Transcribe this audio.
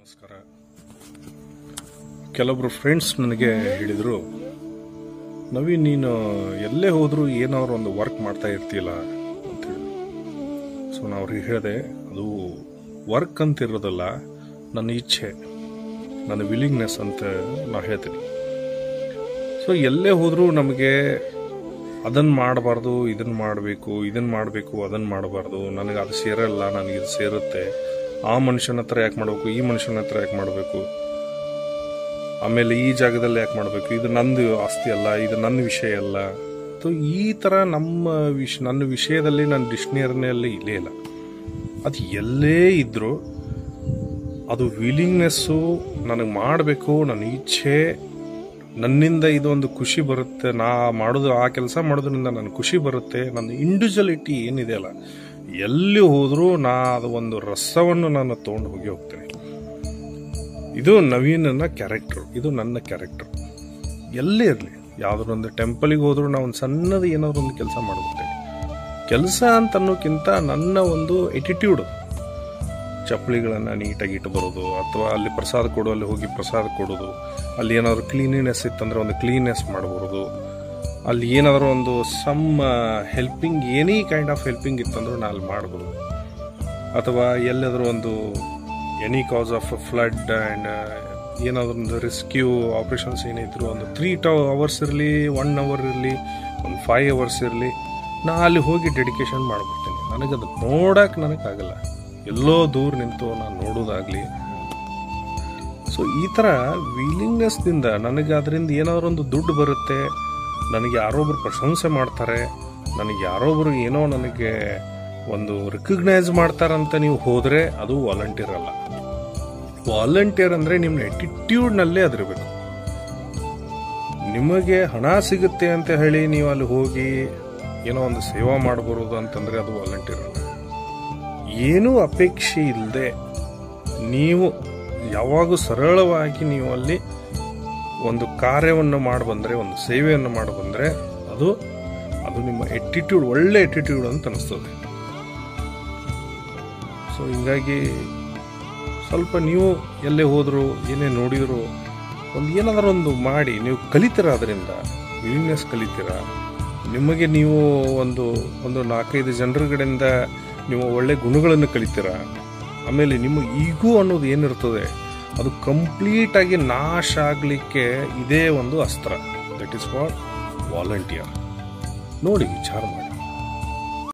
ನಮಸ್ಕಾರ ಕೆಲವೊಬ್ರು ಫ್ರೆಂಡ್ಸ್ ನನಗೆ ಹೇಳಿದರು ನವೀನ್ ನೀನು ಎಲ್ಲೇ ಹೋದರೂ ಏನಾದ್ರು ಒಂದು ವರ್ಕ್ ಮಾಡ್ತಾ ಇರ್ತೀಯಲ್ಲ ಅಂತ ಹೇಳಿ ಸೊ ನಾನು ಅವ್ರಿಗೆ ಹೇಳಿದೆ ಅದು ವರ್ಕ್ ಅಂತ ಇರೋದಲ್ಲ ನನ್ನ ಇಚ್ಛೆ ನನ್ನ ವಿಲಿಂಗ್ನೆಸ್ ಅಂತ ನಾನು ಹೇಳ್ತೀನಿ ಸೊ ಎಲ್ಲೇ ಹೋದರೂ ನಮಗೆ ಅದನ್ನು ಮಾಡಬಾರ್ದು ಇದನ್ನು ಮಾಡಬೇಕು ಇದನ್ನು ಮಾಡಬೇಕು ಅದನ್ನು ಮಾಡಬಾರ್ದು ನನಗೆ ಅದು ಸೇರಲ್ಲ ನನಗೆ ಇದು ಸೇರುತ್ತೆ ಆ ಮನುಷ್ಯನ ಹತ್ರ ಯಾಕೆ ಮಾಡಬೇಕು ಈ ಮನುಷ್ಯನ ಹತ್ರ ಯಾಕೆ ಮಾಡಬೇಕು ಆಮೇಲೆ ಈ ಜಾಗದಲ್ಲಿ ಯಾಕೆ ಮಾಡಬೇಕು ಇದು ನಂದು ಆಸ್ತಿ ಅಲ್ಲ ಇದು ನನ್ನ ವಿಷಯ ಅಲ್ಲ ಸೊ ಈ ಥರ ನಮ್ಮ ವಿಷ ನನ್ನ ವಿಷಯದಲ್ಲಿ ನನ್ನ ಡಿಕ್ಷನರಿನಲ್ಲಿ ಇಲ್ಲೇ ಇಲ್ಲ ಅದು ಎಲ್ಲೇ ಇದ್ದರೂ ಅದು ವಿಲಿಂಗ್ನೆಸ್ಸು ನನಗೆ ಮಾಡಬೇಕು ನನ್ನ ಇಚ್ಛೆ ನನ್ನಿಂದ ಇದೊಂದು ಖುಷಿ ಬರುತ್ತೆ ನಾ ಮಾಡೋದು ಆ ಕೆಲಸ ಮಾಡೋದ್ರಿಂದ ನನಗೆ ಖುಷಿ ಬರುತ್ತೆ ನನ್ನ ಇಂಡಿವಿಜುವಲಿಟಿ ಏನಿದೆ ಅಲ್ಲ ಎಲ್ಲಿ ಹೋದರೂ ನಾ ಅದು ಒಂದು ರಸವನ್ನು ನಾನು ತೊಗೊಂಡು ಹೋಗಿ ಹೋಗ್ತೇನೆ ಇದು ನವೀನನ ಕ್ಯಾರೆಕ್ಟರ್ ಇದು ನನ್ನ ಕ್ಯಾರೆಕ್ಟರ್ ಎಲ್ಲೇ ಇರಲಿ ಯಾವ್ದಾದ್ರು ಒಂದು ಟೆಂಪಲಿಗೆ ಹೋದ್ರೂ ನಾವು ಒಂದು ಸಣ್ಣದು ಏನಾದ್ರು ಒಂದು ಕೆಲಸ ಮಾಡ್ಬಿಡ್ತೇವೆ ಕೆಲಸ ಅಂತ ಅನ್ನೋಕ್ಕಿಂತ ನನ್ನ ಒಂದು ಎಟಿಟ್ಯೂಡ್ ಚಪ್ಪಲಿಗಳನ್ನು ನೀಟಾಗಿ ಇಟ್ಟು ಬರೋದು ಅಥವಾ ಅಲ್ಲಿ ಪ್ರಸಾದ ಕೊಡೋಲ್ಲಿ ಹೋಗಿ ಪ್ರಸಾದ ಕೊಡೋದು ಅಲ್ಲಿ ಏನಾದರೂ ಕ್ಲೀನಿನೆಸ್ ಇತ್ತಂದ್ರೆ ಒಂದು ಕ್ಲೀನ್ನೆಸ್ ಮಾಡಬಹುದು ಅಲ್ಲಿ ಏನಾದರೂ ಒಂದು some helping any kind of helping ಇತ್ತಂದ್ರೆ ನಾನು ಅಲ್ಲಿ ಮಾಡ್ಬೋದು ಅಥವಾ ಎಲ್ಲಾದರೂ ಒಂದು any cause of flood and ಏನಾದರೂ ಒಂದು ರೆಸ್ಕ್ಯೂ ಆಪ್ರೇಷನ್ಸ್ ಏನಿದ್ರು ಒಂದು ತ್ರೀ ಟು ಅವರ್ಸ್ ಇರಲಿ ಒನ್ ಅವರ್ ಇರಲಿ ಒಂದು ಫೈವ್ ಅವರ್ಸ್ ಇರಲಿ ನಾ ಅಲ್ಲಿ ಹೋಗಿ ಡೆಡಿಕೇಶನ್ ಮಾಡಿಬಿಡ್ತೀನಿ ನನಗದು ನೋಡಕ್ಕೆ ನನಗಾಗಲ್ಲ ಎಲ್ಲೋ ದೂರ ನಿಂತು ನಾನು ನೋಡೋದಾಗಲಿ ಸೊ ಈ ಥರ ವಿಲಿಂಗ್ನೆಸ್ದಿಂದ ನನಗೆ ಅದರಿಂದ ಏನಾದರೂ ಒಂದು ದುಡ್ಡು ಬರುತ್ತೆ ನನಗೆ ಯಾರೊಬ್ರು ಪ್ರಶಂಸೆ ಮಾಡ್ತಾರೆ ನನಗೆ ಯಾರೊಬ್ರು ಏನೋ ನನಗೆ ಒಂದು ರಿಕಗ್ನೈಸ್ ಮಾಡ್ತಾರಂತ ನೀವು ಹೋದರೆ ಅದು ವಾಲಂಟಿಯರ್ ಅಲ್ಲ ವಾಲಂಟಿಯರ್ ಅಂದರೆ ನಿಮ್ಮ ಎಟಿಟ್ಯೂಡ್ನಲ್ಲೇ ಅದಿರಬೇಕು ನಿಮಗೆ ಹಣ ಸಿಗುತ್ತೆ ಅಂತ ಹೇಳಿ ನೀವು ಅಲ್ಲಿ ಹೋಗಿ ಏನೋ ಒಂದು ಸೇವಾ ಮಾಡಬರೋದು ಅಂತಂದರೆ ಅದು ವಾಲಂಟಿಯರ್ ಅಲ್ಲ ಏನೂ ಅಪೇಕ್ಷೆ ಇಲ್ಲದೆ ನೀವು ಯಾವಾಗೂ ಸರಳವಾಗಿ ನೀವು ಅಲ್ಲಿ ಒಂದು ಕಾರ್ಯವನ್ನು ಮಾಡಿ ಬಂದರೆ ಒಂದು ಸೇವೆಯನ್ನು ಮಾಡಿ ಬಂದರೆ ಅದು ಅದು ನಿಮ್ಮ ಎಟಿಟ್ಯೂಡ್ ಒಳ್ಳೆ ಎಟಿಟ್ಯೂಡ್ ಅಂತ ಅನಿಸ್ತದೆ ಸೊ ಹಿಂಗಾಗಿ ಸ್ವಲ್ಪ ನೀವು ಎಲ್ಲೇ ಹೋದರೂ ಏನೇ ನೋಡಿದ್ರು ಒಂದು ಏನಾದರೂ ಒಂದು ಮಾಡಿ ನೀವು ಕಲಿತೀರ ಅದರಿಂದ ವಿಲಿಂಗ್ನೆಸ್ ಕಲಿತೀರ ನಿಮಗೆ ನೀವು ಒಂದು ಒಂದು ನಾಲ್ಕೈದು ಜನರ ಕಡೆಯಿಂದ ನೀವು ಒಳ್ಳೆ ಗುಣಗಳನ್ನು ಕಲಿತೀರ ಆಮೇಲೆ ನಿಮ್ಮ ಈಗೂ ಅನ್ನೋದು ಏನಿರ್ತದೆ ಅದು ಕಂಪ್ಲೀಟಾಗಿ ನಾಶ ಆಗಲಿಕ್ಕೆ ಇದೇ ಒಂದು ಅಸ್ತ್ರ ದಟ್ ಈಸ್ ವಾಟ್ ವಾಲಂಟಿಯರ್ ನೋಡಿ ವಿಚಾರ ಮಾಡಿ